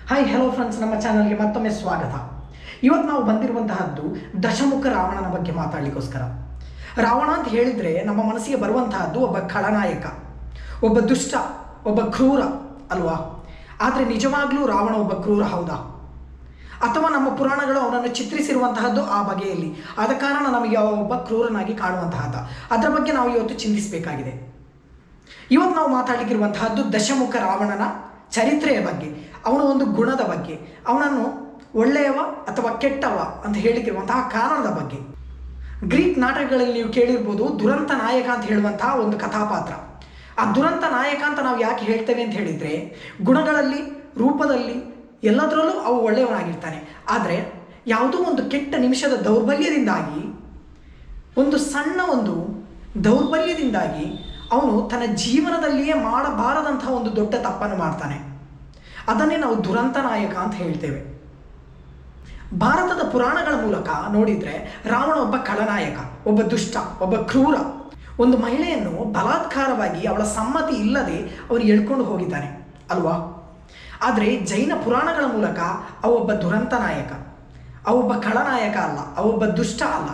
hi hello friends ನಮ್ಮ ಚಾನಲ್ಗೆ ಮತ್ತೊಮ್ಮೆ ಸ್ವಾಗತ ಇವತ್ತು ನಾವು ಬಂದಿರುವಂತಹದ್ದು ದಶಮುಖ ರಾವಣನ ಬಗ್ಗೆ ಮಾತಾಡಲಿಕ್ಕೋಸ್ಕರ ರಾವಣ ಅಂತ ಹೇಳಿದರೆ ನಮ್ಮ ಮನಸ್ಸಿಗೆ ಬರುವಂತಹದ್ದು ಒಬ್ಬ ಖಳನಾಯಕ ಒಬ್ಬ ದುಷ್ಟ ಒಬ್ಬ ಕ್ರೂರ ಅಲ್ವಾ ಆದರೆ ನಿಜವಾಗ್ಲೂ ರಾವಣ ಒಬ್ಬ ಕ್ರೂರ ಹೌದಾ ಅಥವಾ ನಮ್ಮ ಪುರಾಣಗಳು ಅವನನ್ನು ಚಿತ್ರಿಸಿರುವಂತಹದ್ದು ಆ ಬಗೆಯಲ್ಲಿ ಆದ ಕಾರಣ ನಮಗೆ ಅವ ಒಬ್ಬ ಕ್ರೂರನಾಗಿ ಕಾಣುವಂತಹದ್ದ ಅದರ ಬಗ್ಗೆ ನಾವು ಇವತ್ತು ಚಿಂತಿಸಬೇಕಾಗಿದೆ ಇವತ್ತು ನಾವು ಮಾತಾಡಲಿಕ್ಕಿರುವಂತಹದ್ದು ದಶಮುಖ ರಾವಣನ ಚರಿತ್ರೆಯ ಬಗ್ಗೆ ಅವನ ಒಂದು ಗುಣದ ಬಗ್ಗೆ ಅವನನ್ನು ಒಳ್ಳೆಯವ ಅಥವಾ ಕೆಟ್ಟವ ಅಂತ ಹೇಳಿಕಿರುವಂತಹ ಕಾರಣದ ಬಗ್ಗೆ ಗ್ರೀಕ್ ನಾಟಕಗಳಲ್ಲಿ ನೀವು ಕೇಳಿರ್ಬೋದು ದುರಂತ ನಾಯಕ ಅಂತ ಹೇಳುವಂತಹ ಒಂದು ಕಥಾಪಾತ್ರ ಆ ದುರಂತ ನಾಯಕ ಅಂತ ನಾವು ಯಾಕೆ ಹೇಳ್ತೇವೆ ಅಂತ ಹೇಳಿದರೆ ಗುಣಗಳಲ್ಲಿ ರೂಪದಲ್ಲಿ ಎಲ್ಲದರಲ್ಲೂ ಅವು ಒಳ್ಳೆಯವನಾಗಿರ್ತಾನೆ ಆದರೆ ಯಾವುದೋ ಒಂದು ಕೆಟ್ಟ ನಿಮಿಷದ ದೌರ್ಬಲ್ಯದಿಂದಾಗಿ ಒಂದು ಸಣ್ಣ ಒಂದು ದೌರ್ಬಲ್ಯದಿಂದಾಗಿ ಅವನು ತನ್ನ ಜೀವನದಲ್ಲಿಯೇ ಮಾಡಬಾರದಂತಹ ಒಂದು ದೊಡ್ಡ ತಪ್ಪನ್ನು ಮಾಡ್ತಾನೆ ಅದನ್ನೇ ನಾವು ದುರಂತ ನಾಯಕ ಅಂತ ಹೇಳ್ತೇವೆ ಭಾರತದ ಪುರಾಣಗಳ ಮೂಲಕ ನೋಡಿದರೆ ರಾವಣ ಒಬ್ಬ ಖಳನಾಯಕ ಒಬ್ಬ ದುಷ್ಟ ಒಬ್ಬ ಕ್ರೂರ ಒಂದು ಮಹಿಳೆಯನ್ನು ಬಲಾತ್ಕಾರವಾಗಿ ಅವಳ ಸಮ್ಮತಿ ಇಲ್ಲದೆ ಅವನು ಎಳ್ಕೊಂಡು ಹೋಗಿದ್ದಾನೆ ಅಲ್ವಾ ಆದರೆ ಜೈನ ಪುರಾಣಗಳ ಮೂಲಕ ಅವೊಬ್ಬ ದುರಂತ ನಾಯಕ ಅವೊಬ್ಬ ಖಳನಾಯಕ ಅಲ್ಲ ಅವೊಬ್ಬ ದುಷ್ಟ ಅಲ್ಲ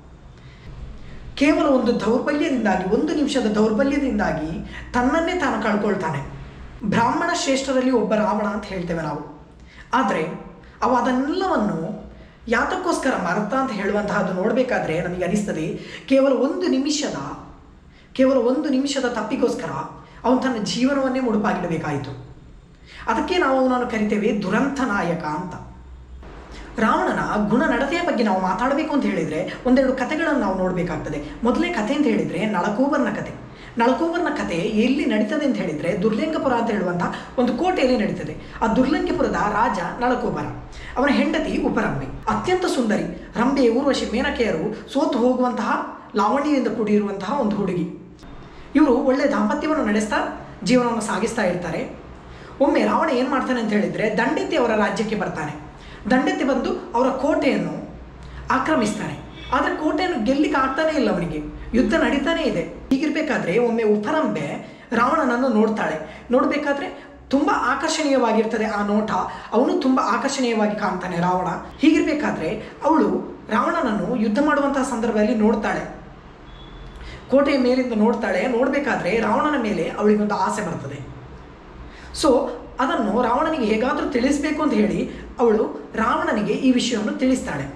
ಕೇವಲ ಒಂದು ದೌರ್ಬಲ್ಯದಿಂದಾಗಿ ಒಂದು ನಿಮಿಷದ ದೌರ್ಬಲ್ಯದಿಂದಾಗಿ ತನ್ನನ್ನೇ ತಾನು ಕಳ್ಕೊಳ್ತಾನೆ ಬ್ರಾಹ್ಮಣ ಶ್ರೇಷ್ಠರಲ್ಲಿ ಒಬ್ಬ ರಾವಣ ಅಂತ ಹೇಳ್ತೇವೆ ನಾವು ಆದರೆ ಅವ ಅದನ್ನೆಲ್ಲವನ್ನು ಯಾತಕ್ಕೋಸ್ಕರ ಮರತ ಅಂತ ಹೇಳುವಂತಹದ್ದು ನೋಡಬೇಕಾದ್ರೆ ನಮಗೆ ಅನಿಸ್ತದೆ ಕೇವಲ ಒಂದು ನಿಮಿಷದ ಕೇವಲ ಒಂದು ನಿಮಿಷದ ತಪ್ಪಿಗೋಸ್ಕರ ಅವನು ತನ್ನ ಜೀವನವನ್ನೇ ಮುಡುಪಾಗಿಡಬೇಕಾಯಿತು ಅದಕ್ಕೆ ನಾವು ಅವನನ್ನು ಕರಿತೇವೆ ದುರಂತ ನಾಯಕ ಅಂತ ರಾವಣನ ಗುಣ ನಡತೆಯ ಬಗ್ಗೆ ನಾವು ಮಾತಾಡಬೇಕು ಅಂತ ಹೇಳಿದರೆ ಒಂದೆರಡು ಕಥೆಗಳನ್ನು ನಾವು ನೋಡಬೇಕಾಗ್ತದೆ ಮೊದಲನೇ ಕಥೆ ಅಂತ ಹೇಳಿದರೆ ನಳಕೂಬರ್ನ ಕಥೆ ನಳಕೂಬರ್ನ ಕಥೆ ಎಲ್ಲಿ ನಡೀತದೆ ಅಂತ ಹೇಳಿದರೆ ದುರ್ಲಿಂಗಪುರ ಅಂತ ಹೇಳುವಂಥ ಒಂದು ಕೋಟೆಯಲ್ಲಿ ನಡೀತದೆ ಆ ದುರ್ಲಿಂಗಪುರದ ರಾಜ ನಳಕೂಬರ ಅವನ ಹೆಂಡತಿ ಉಪರಂಬೆ ಅತ್ಯಂತ ಸುಂದರಿ ರಂಬೆ ಊರ್ವಶಿ ಮೇನಕೆಯರು ಸೋತು ಹೋಗುವಂತಹ ಲಾವಣ್ಯದಿಂದ ಕೂಡಿರುವಂತಹ ಒಂದು ಹುಡುಗಿ ಇವರು ಒಳ್ಳೆಯ ದಾಂಪತ್ಯವನ್ನು ನಡೆಸ್ತಾ ಜೀವನವನ್ನು ಸಾಗಿಸ್ತಾ ಇರ್ತಾರೆ ಒಮ್ಮೆ ರಾವಣ ಏನು ಮಾಡ್ತಾನೆ ಅಂತ ಹೇಳಿದರೆ ದಂಡೆತ್ತಿ ಅವರ ರಾಜ್ಯಕ್ಕೆ ಬರ್ತಾನೆ ದಂಡೆತ್ತಿ ಬಂದು ಅವರ ಕೋಟೆಯನ್ನು ಆಕ್ರಮಿಸ್ತಾನೆ ಆದರೆ ಕೋಟೆಯನ್ನು ಗೆಲ್ಲಿಕ್ಕೆ ಆಗ್ತಾನೇ ಇಲ್ಲ ಅವನಿಗೆ ಯುದ್ಧ ನಡೀತಾನೇ ಇದೆ ಹೀಗಿರ್ಬೇಕಾದ್ರೆ ಒಮ್ಮೆ ಉಪರಂಬೆ ರಾವಣನನ್ನು ನೋಡ್ತಾಳೆ ನೋಡಬೇಕಾದ್ರೆ ತುಂಬ ಆಕರ್ಷಣೀಯವಾಗಿರ್ತದೆ ಆ ನೋಟ ಅವನು ತುಂಬ ಆಕರ್ಷಣೀಯವಾಗಿ ಕಾಣ್ತಾನೆ ರಾವಣ ಹೀಗಿರ್ಬೇಕಾದ್ರೆ ಅವಳು ರಾವಣನನ್ನು ಯುದ್ಧ ಮಾಡುವಂತಹ ಸಂದರ್ಭದಲ್ಲಿ ನೋಡ್ತಾಳೆ ಕೋಟೆಯ ಮೇಲಿಂದ ನೋಡ್ತಾಳೆ ನೋಡಬೇಕಾದ್ರೆ ರಾವಣನ ಮೇಲೆ ಅವಳಿಗೊಂದು ಆಸೆ ಬರ್ತದೆ ಸೊ ಅದನ್ನು ರಾವಣನಿಗೆ ಹೇಗಾದರೂ ತಿಳಿಸಬೇಕು ಅಂತ ಹೇಳಿ ಅವಳು ರಾವಣನಿಗೆ ಈ ವಿಷಯವನ್ನು ತಿಳಿಸ್ತಾಳೆ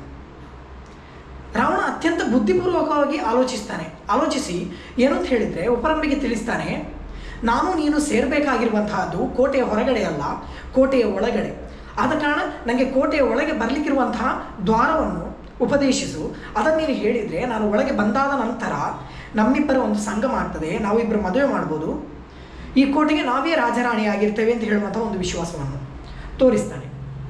ರಾವಣ ಅತ್ಯಂತ ಬುದ್ಧಿಪೂರ್ವಕವಾಗಿ ಆಲೋಚಿಸ್ತಾನೆ ಆಲೋಚಿಸಿ ಏನು ಅಂತ ಹೇಳಿದರೆ ಉಪರಂಬಿಗೆ ತಿಳಿಸ್ತಾನೆ ನಾನು ನೀನು ಸೇರಬೇಕಾಗಿರುವಂತಹದ್ದು ಕೋಟೆಯ ಹೊರಗಡೆ ಅಲ್ಲ ಕೋಟೆಯ ಒಳಗಡೆ ಆದ ಕಾರಣ ನನಗೆ ಕೋಟೆಯ ಒಳಗೆ ಬರಲಿಕ್ಕಿರುವಂತಹ ದ್ವಾರವನ್ನು ಉಪದೇಶಿಸು ಅದನ್ನು ನೀನು ಹೇಳಿದರೆ ನಾನು ಒಳಗೆ ಬಂದಾದ ನಂತರ ನಮ್ಮಿಬ್ಬರ ಒಂದು ಸಂಘ ಮಾಡ್ತದೆ ನಾವಿಬ್ಬರು ಮದುವೆ ಮಾಡ್ಬೋದು ಈ ಕೋಟೆಗೆ ನಾವೇ ರಾಜರಾಣಿ ಆಗಿರ್ತೇವೆ ಅಂತ ಹೇಳುವಂಥ ಒಂದು ವಿಶ್ವಾಸವನ್ನು ತೋರಿಸ್ತಾನೆ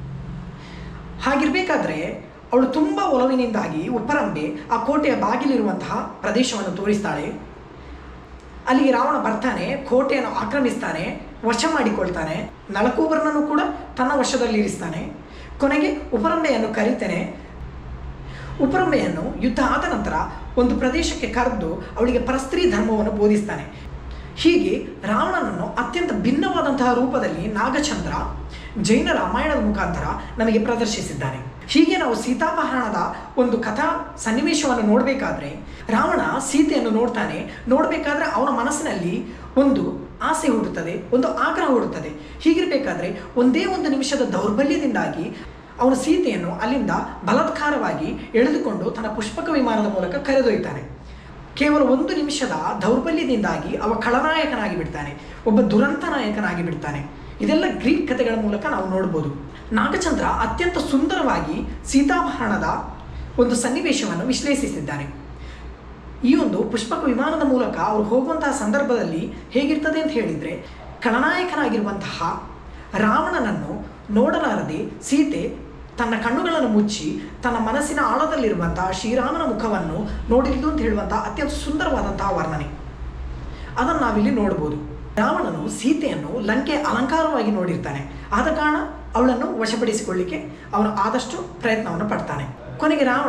ಹಾಗಿರಬೇಕಾದ್ರೆ ಅವಳು ತುಂಬ ಒಲವಿನಿಂದಾಗಿ ಉಪ್ಪರಂಬೆ ಆ ಕೋಟೆಯ ಬಾಗಿಲಿರುವಂತಹ ಪ್ರದೇಶವನ್ನು ತೋರಿಸ್ತಾಳೆ ಅಲ್ಲಿಗೆ ರಾವಣ ಬರ್ತಾನೆ ಕೋಟೆಯನ್ನು ಆಕ್ರಮಿಸ್ತಾನೆ ವಶ ಮಾಡಿಕೊಳ್ತಾನೆ ನಳಕೂಬರನನ್ನು ಕೂಡ ತನ್ನ ವಶದಲ್ಲಿ ಇರಿಸ್ತಾನೆ ಕೊನೆಗೆ ಉಪರಂಬೆಯನ್ನು ಕರೀತಾನೆ ಉಪರಂಬೆಯನ್ನು ಯುದ್ಧ ಆದ ನಂತರ ಒಂದು ಪ್ರದೇಶಕ್ಕೆ ಕರೆದು ಅವಳಿಗೆ ಪರಸ್ತ್ರೀ ಧರ್ಮವನ್ನು ಬೋಧಿಸ್ತಾನೆ ಹೀಗೆ ರಾವಣನನ್ನು ಅತ್ಯಂತ ಭಿನ್ನವಾದಂತಹ ರೂಪದಲ್ಲಿ ನಾಗಚಂದ್ರ ಜೈನ ರಾಮಾಯಣದ ಮುಖಾಂತರ ನಮಗೆ ಪ್ರದರ್ಶಿಸಿದ್ದಾನೆ ಹೀಗೆ ನಾವು ಸೀತಾಪಹರಣದ ಒಂದು ಕಥಾ ಸನ್ನಿವೇಶವನ್ನು ನೋಡಬೇಕಾದ್ರೆ ರಾವಣ ಸೀತೆಯನ್ನು ನೋಡ್ತಾನೆ ನೋಡಬೇಕಾದ್ರೆ ಅವನ ಮನಸ್ಸಿನಲ್ಲಿ ಒಂದು ಆಸೆ ಹುಡುತ್ತದೆ ಒಂದು ಆಗ್ರಹ ಹುಡುತ್ತದೆ ಹೀಗಿರಬೇಕಾದ್ರೆ ಒಂದೇ ಒಂದು ನಿಮಿಷದ ದೌರ್ಬಲ್ಯದಿಂದಾಗಿ ಅವನು ಸೀತೆಯನ್ನು ಅಲ್ಲಿಂದ ಬಲಾತ್ಕಾರವಾಗಿ ಎಳೆದುಕೊಂಡು ತನ್ನ ಪುಷ್ಪಕ ವಿಮಾನದ ಮೂಲಕ ಕರೆದೊಯ್ತಾನೆ ಕೇವಲ ಒಂದು ನಿಮಿಷದ ದೌರ್ಬಲ್ಯದಿಂದಾಗಿ ಅವ ಖಳನಾಯಕನಾಗಿ ಬಿಡ್ತಾನೆ ಒಬ್ಬ ದುರಂತ ನಾಯಕನಾಗಿ ಬಿಡ್ತಾನೆ ಇದೆಲ್ಲ ಗ್ರೀಕ್ ಕಥೆಗಳ ಮೂಲಕ ನಾವು ನೋಡ್ಬೋದು ನಾಗಚಂದ್ರ ಅತ್ಯಂತ ಸುಂದರವಾಗಿ ಸೀತಾಭರಣದ ಒಂದು ಸನ್ನಿವೇಶವನ್ನು ವಿಶ್ಲೇಷಿಸಿದ್ದಾನೆ ಈ ಒಂದು ಪುಷ್ಪಕ ವಿಮಾನದ ಮೂಲಕ ಅವರು ಹೋಗುವಂತಹ ಸಂದರ್ಭದಲ್ಲಿ ಹೇಗಿರ್ತದೆ ಅಂತ ಹೇಳಿದರೆ ಖಳನಾಯಕನಾಗಿರುವಂತಹ ರಾವಣನನ್ನು ನೋಡಲಾರದೆ ಸೀತೆ ತನ್ನ ಕಣ್ಣುಗಳನ್ನು ಮುಚ್ಚಿ ತನ್ನ ಮನಸ್ಸಿನ ಆಳದಲ್ಲಿರುವಂತಹ ಶ್ರೀರಾಮನ ಮುಖವನ್ನು ನೋಡಿದ್ದು ಅಂತ ಹೇಳುವಂತಹ ಅತ್ಯಂತ ಸುಂದರವಾದಂತಹ ವರ್ಣನೆ ಅದನ್ನು ನಾವಿಲ್ಲಿ ನೋಡ್ಬೋದು ರಾವಣನು ಸೀತೆಯನ್ನು ಲಂಕೆ ಅಲಂಕಾರವಾಗಿ ನೋಡಿರ್ತಾನೆ ಆದ ಕಾರಣ ಅವಳನ್ನು ವಶಪಡಿಸಿಕೊಳ್ಳಿಕ್ಕೆ ಅವನು ಆದಷ್ಟು ಪ್ರಯತ್ನವನ್ನು ಪಡ್ತಾನೆ ಕೊನೆಗೆ ರಾವಣ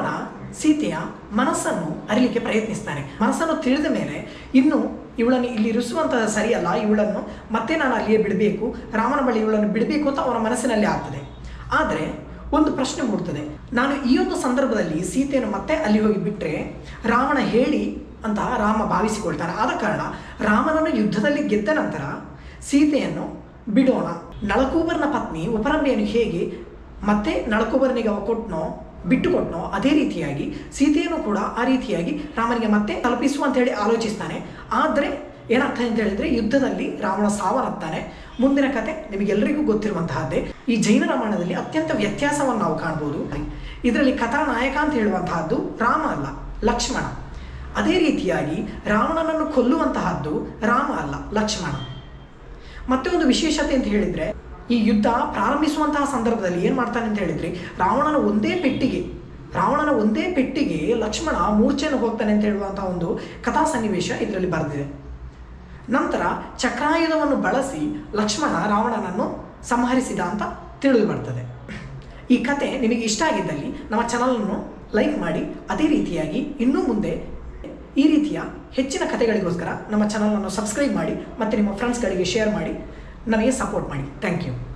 ಸೀತೆಯ ಮನಸ್ಸನ್ನು ಅರಿಲಿಕ್ಕೆ ಪ್ರಯತ್ನಿಸ್ತಾನೆ ಮನಸ್ಸನ್ನು ತಿಳಿದ ಮೇಲೆ ಇನ್ನು ಇವಳನ್ನು ಇಲ್ಲಿ ಇರಿಸುವಂತಹ ಸರಿಯಲ್ಲ ಇವಳನ್ನು ಮತ್ತೆ ನಾನು ಅಲ್ಲಿಯೇ ಬಿಡಬೇಕು ರಾಮನ ಬಳಿ ಇವಳನ್ನು ಬಿಡಬೇಕು ಅಂತ ಅವನ ಮನಸ್ಸಿನಲ್ಲಿ ಆಗ್ತದೆ ಆದರೆ ಒಂದು ಪ್ರಶ್ನೆ ಮೂಡ್ತದೆ ನಾನು ಈ ಒಂದು ಸಂದರ್ಭದಲ್ಲಿ ಸೀತೆಯನ್ನು ಮತ್ತೆ ಅಲ್ಲಿ ಹೋಗಿ ಬಿಟ್ಟರೆ ರಾವಣ ಹೇಳಿ ಅಂತ ರಾಮ ಭಾವಿಸಿಕೊಳ್ತಾನೆ ಆದ ಕಾರಣ ರಾಮನನ್ನು ಯುದ್ಧದಲ್ಲಿ ಗೆದ್ದ ನಂತರ ಸೀತೆಯನ್ನು ಬಿಡೋಣ ನಳಕೂಬರ್ನ ಪತ್ನಿ ಉಪರಂಬೆಯನ್ನು ಹೇಗೆ ಮತ್ತೆ ನಳಕೂಬರನಿಗೆ ಅವ ಕೊಟ್ನೋ ಬಿಟ್ಟು ಕೊಟ್ನೋ ಅದೇ ರೀತಿಯಾಗಿ ಸೀತೆಯನ್ನು ಕೂಡ ಆ ರೀತಿಯಾಗಿ ರಾಮನಿಗೆ ಮತ್ತೆ ತಲುಪಿಸುವ ಅಂತ ಹೇಳಿ ಆಲೋಚಿಸ್ತಾನೆ ಆದರೆ ಏನಾಗ್ತದೆ ಅಂತ ಹೇಳಿದ್ರೆ ಯುದ್ಧದಲ್ಲಿ ರಾವಣ ಸಾವನ್ನಪ್ತಾನೆ ಮುಂದಿನ ಕತೆ ನಿಮಗೆಲ್ಲರಿಗೂ ಗೊತ್ತಿರುವಂತಹದ್ದೇ ಈ ಜೈನ ರಾಮಾಯಣದಲ್ಲಿ ಅತ್ಯಂತ ವ್ಯತ್ಯಾಸವನ್ನು ನಾವು ಕಾಣ್ಬೋದು ಇದರಲ್ಲಿ ಕಥಾನಾಯಕ ಅಂತ ಹೇಳುವಂತಹದ್ದು ರಾಮ ಅಲ್ಲ ಲಕ್ಷ್ಮಣ ಅದೇ ರೀತಿಯಾಗಿ ರಾವಣನನ್ನು ಕೊಲ್ಲುವಂತಹದ್ದು ರಾಮ ಅಲ್ಲ ಲಕ್ಷ್ಮಣ ಮತ್ತೆ ಒಂದು ವಿಶೇಷತೆ ಅಂತ ಹೇಳಿದ್ರೆ ಈ ಯುದ್ಧ ಪ್ರಾರಂಭಿಸುವಂತಹ ಸಂದರ್ಭದಲ್ಲಿ ಏನು ಮಾಡ್ತಾನೆ ಅಂತ ಹೇಳಿದ್ರೆ ರಾವಣನ ಒಂದೇ ಪೆಟ್ಟಿಗೆ ರಾವಣನ ಒಂದೇ ಪೆಟ್ಟಿಗೆ ಲಕ್ಷ್ಮಣ ಮೂರ್ಛೆಯನ್ನು ಹೋಗ್ತಾನೆ ಅಂತ ಹೇಳುವಂತಹ ಒಂದು ಕಥಾ ಸನ್ನಿವೇಶ ಇದರಲ್ಲಿ ಬರೆದಿದೆ ನಂತರ ಚಕ್ರಾಯುಧವನ್ನು ಬಳಸಿ ಲಕ್ಷ್ಮಣ ರಾವಣನನ್ನು ಸಂಹರಿಸಿದ ಅಂತ ತಿಳಿದು ಬರ್ತದೆ ಈ ಕತೆ ನಿಮಗೆ ಇಷ್ಟ ಆಗಿದ್ದಲ್ಲಿ ನಮ್ಮ ಚಾನಲನ್ನು ಲೈಕ್ ಮಾಡಿ ಅದೇ ರೀತಿಯಾಗಿ ಇನ್ನೂ ಮುಂದೆ ಈ ರೀತಿಯ ಹೆಚ್ಚಿನ ಕಥೆಗಳಿಗೋಸ್ಕರ ನಮ್ಮ ಚಾನಲನ್ನು ಸಬ್ಸ್ಕ್ರೈಬ್ ಮಾಡಿ ಮತ್ತು ನಿಮ್ಮ ಫ್ರೆಂಡ್ಸ್ಗಳಿಗೆ ಶೇರ್ ಮಾಡಿ ನನಗೆ ಸಪೋರ್ಟ್ ಮಾಡಿ ಥ್ಯಾಂಕ್ ಯು